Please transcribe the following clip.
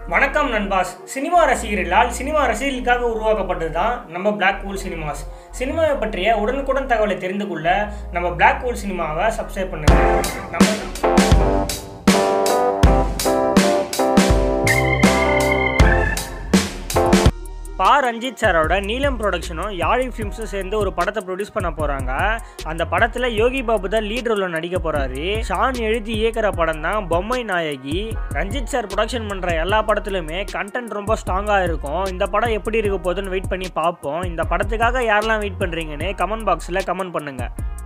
வணக்கம் நண்பாஸ் cinema ரசிகர்களால் cinema ரசிகர்களுக்காக உருவாக்கப்பட்டது தான் நம்ம பிளாக் கூல் சினிமாஸ் சினிமாவை பற்றிய உடனுக்குடன் தகவலை தெரிந்து கொள்ள நம்ம பிளாக் கூல் சினிமாவை சப்ஸ்கிரைப் பண்ணுங்க நம்ம பா ரஞ்சித் சாரோட நீலம் ப்ரொடக்ஷனும் யாழி ஃபிலிம்ஸும் சேர்ந்து ஒரு படத்தை ப்ரொடியூஸ் பண்ண போகிறாங்க அந்த படத்தில் யோகி பாபு தான் லீட் ரோலில் நடிக்க போகிறாரு ஷான் எழுதி இயக்கிற படம் தான் பொம்மை நாயகி ரஞ்சித் சார் ப்ரொடக்ஷன் பண்ணுற எல்லா படத்துலையுமே கண்டென்ட் ரொம்ப ஸ்ட்ராங்காக இருக்கும் இந்த படம் எப்படி இருக்க போகுதுன்னு வெயிட் பண்ணி பார்ப்போம் இந்த படத்துக்காக யாரெல்லாம் வெயிட் பண்ணுறீங்கன்னு கமெண்ட் பாக்ஸில் கமெண்ட் பண்ணுங்கள்